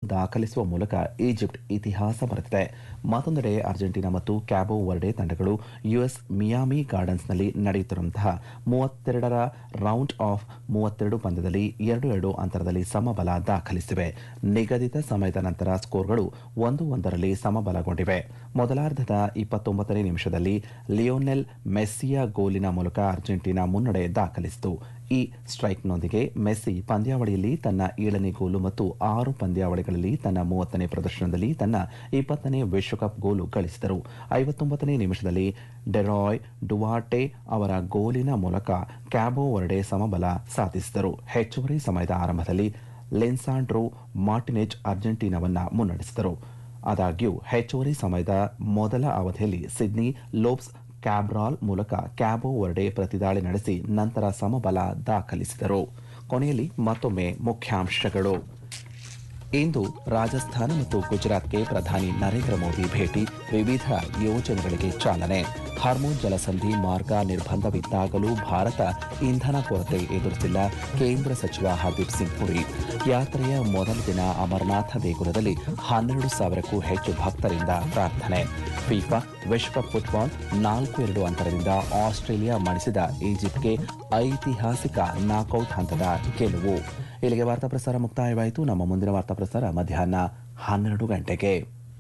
ದಾಖಲಿಸುವ ಮೂಲಕ ಈಜಿಪ್ಟ್ ಇತಿಹಾಸ ಬರೆದಿದೆ ಮತ್ತೊಂದೆಡೆ ಅರ್ಜೆಂಟೀನಾ ಮತ್ತು ಕ್ಯಾಬೋ ವರ್ಡೆ ತಂಡಗಳು ಯುಎಸ್ ಮಿಯಾಮಿ ಗಾರ್ಡನ್ಸ್ನಲ್ಲಿ ನಡೆಯುತ್ತಿರುವಂತಹ ಮೂವತ್ತೆರಡರ ರೌಂಡ್ ಆಫ್ ಮೂವತ್ತೆರಡು ಪಂದ್ಯದಲ್ಲಿ ಎರಡು ಎರಡು ಅಂತರದಲ್ಲಿ ಸಮಬಲ ದಾಖಲಿಸಿವೆ ನಿಗದಿತ ಸಮಯದ ನಂತರ ಸ್ಕೋರ್ಗಳು ಒಂದು ಒಂದರಲ್ಲಿ ಸಮಬಲಗೊಂಡಿವೆ ಮೊದಲಾರ್ಧದ ಇಪ್ಪತ್ತೊಂಬತ್ತನೇ ನಿಮಿಷದಲ್ಲಿ ಲಿಯೋನೆಲ್ ಮೆಸ್ಸಿಯ ಗೋಲಿನ ಮೂಲಕ ಅರ್ಜೆಂಟೀನಾ ಮುನ್ನಡೆ ದಾಖಲಿಸಿತು ಈ ಸ್ಟ್ರೈಕ್ನೊಂದಿಗೆ ಮೆಸ್ಸಿ ಪಂದ್ಯಾವಳಿಯಲ್ಲಿ ತನ್ನ ಏಳನೇ ಗೋಲು ಮತ್ತು ಆರು ಪಂದ್ಯಾವಳಿಗಳಲ್ಲಿ ತನ್ನ ಮೂವತ್ತನೇ ಪ್ರದರ್ಶನದಲ್ಲಿ ತನ್ನ ಇಪ್ಪತ್ತನೇ ವಿಶ್ವಕಪ್ ಗೋಲು ಗಳಿಸಿದರು ಐವತ್ತೊಂಬತ್ತನೇ ನಿಮಿಷದಲ್ಲಿ ಡೆರಾಯ್ ಡುವಾಟೆ ಅವರ ಗೋಲಿನ ಮೂಲಕ ಕ್ಯಾಬೋ ವರ್ಡೆ ಸಮಬಲ ಸಾಧಿಸಿದರು ಹೆಚ್ಚುವರಿ ಸಮಯದ ಆರಂಭದಲ್ಲಿ ಲೆನ್ಸಾಂಡ್ರೋ ಮಾರ್ಟಿನೆಜ್ ಅರ್ಜೆಂಟೀನಾವನ್ನ ಮುನ್ನಡೆಸಿದರು ಆದಾಗ್ಯೂ ಹೆಚ್ಚುವರಿ ಸಮಯದ ಮೊದಲ ಅವಧಿಯಲ್ಲಿ ಸಿಡ್ನಿ ಲೋಬ್ಸ್ ಕ್ಯಾಬ್ರಾಲ್ ಮೂಲಕ ಕ್ಯಾಬೋ ವರ್ಡೆ ಪ್ರತಿದಾಳಿ ನಡೆಸಿ ನಂತರ ಸಮಬಲ ದಾಖಲಿಸಿದರು ಕೊನೆಯಲ್ಲಿ ಮತ್ತೊಮ್ಮೆ ಮುಖ್ಯಾಂಶಗಳು ಇಂದು ರಾಜಸ್ಥಾನ ಮತ್ತು ಗುಜರಾತ್ಗೆ ಪ್ರಧಾನಿ ನರೇಂದ್ರ ಮೋದಿ ಭೇಟಿ ವಿವಿಧ ಯೋಜನೆಗಳಿಗೆ ಚಾಲನೆ ಹಾರ್ಮೋನ್ ಜಲಸಂಧಿ ಮಾರ್ಗ ನಿರ್ಬಂಧವಿದ್ದಾಗಲೂ ಭಾರತ ಇಂಧನ ಕೊರತೆ ಎದುರಿಸಿಲ್ಲ ಕೇಂದ್ರ ಸಚಿವ ಹರ್ದೀಪ್ ಸಿಂಗ್ ಪುರಿ ಯಾತ್ರೆಯ ಮೊದಲ ದಿನ ಅಮರನಾಥ ದೇಗುಲದಲ್ಲಿ ಹನ್ನೆರಡು ಸಾವಿರಕ್ಕೂ ಹೆಚ್ಚು ಭಕ್ತರಿಂದ ಪ್ರಾರ್ಥನೆ ಫಿಫಾ ವಿಶ್ವಕಪ್ ಫುಟ್ಬಾಲ್ ನಾಲ್ಕು ಎರಡು ಅಂತರದಿಂದ ಆಸ್ಟ್ರೇಲಿಯಾ ಮಣಿಸಿದ ಈಜಿಪ್ಟ್ಗೆ ಐತಿಹಾಸಿಕ ನಾಕೌಟ್ ಹಂತದ ಗೆಲುವು ಇಲ್ಲಿಗೆ ವಾರ್ತಾ ಪ್ರಸಾರ ಮುಕ್ತಾಯವಾಯಿತು ನಮ್ಮ ಮುಂದಿನ ವಾರ್ತಾ ಪ್ರಸಾರ ಮಧ್ಯಾಹ್ನ ಹನ್ನೆರಡು ಗಂಟೆಗೆ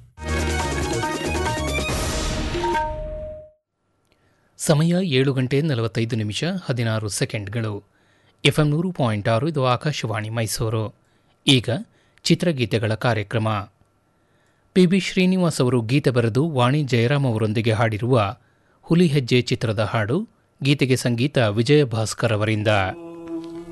ಸಮಯ ಏಳು ಗಂಟೆ ನಲವತ್ತೈದು ನಿಮಿಷ ಹದಿನಾರು ಸೆಕೆಂಡ್ಗಳು ಎಫ್ಎಂ ನೂರು ಪಾಯಿಂಟ್ ಆರು ಇದು ಆಕಾಶವಾಣಿ ಮೈಸೂರು ಈಗ ಚಿತ್ರಗೀತೆಗಳ ಕಾರ್ಯಕ್ರಮ ಪಿ ಬಿ ಶ್ರೀನಿವಾಸ್ ಅವರು ಗೀತೆ ಬರೆದು ವಾಣಿ ಜಯರಾಮ್ ಅವರೊಂದಿಗೆ ಹಾಡಿರುವ ಹುಲಿ ಹೆಜ್ಜೆ ಚಿತ್ರದ ಹಾಡು ಗೀತೆಗೆ ಸಂಗೀತ ವಿಜಯ ಭಾಸ್ಕರ್ ಅವರಿಂದ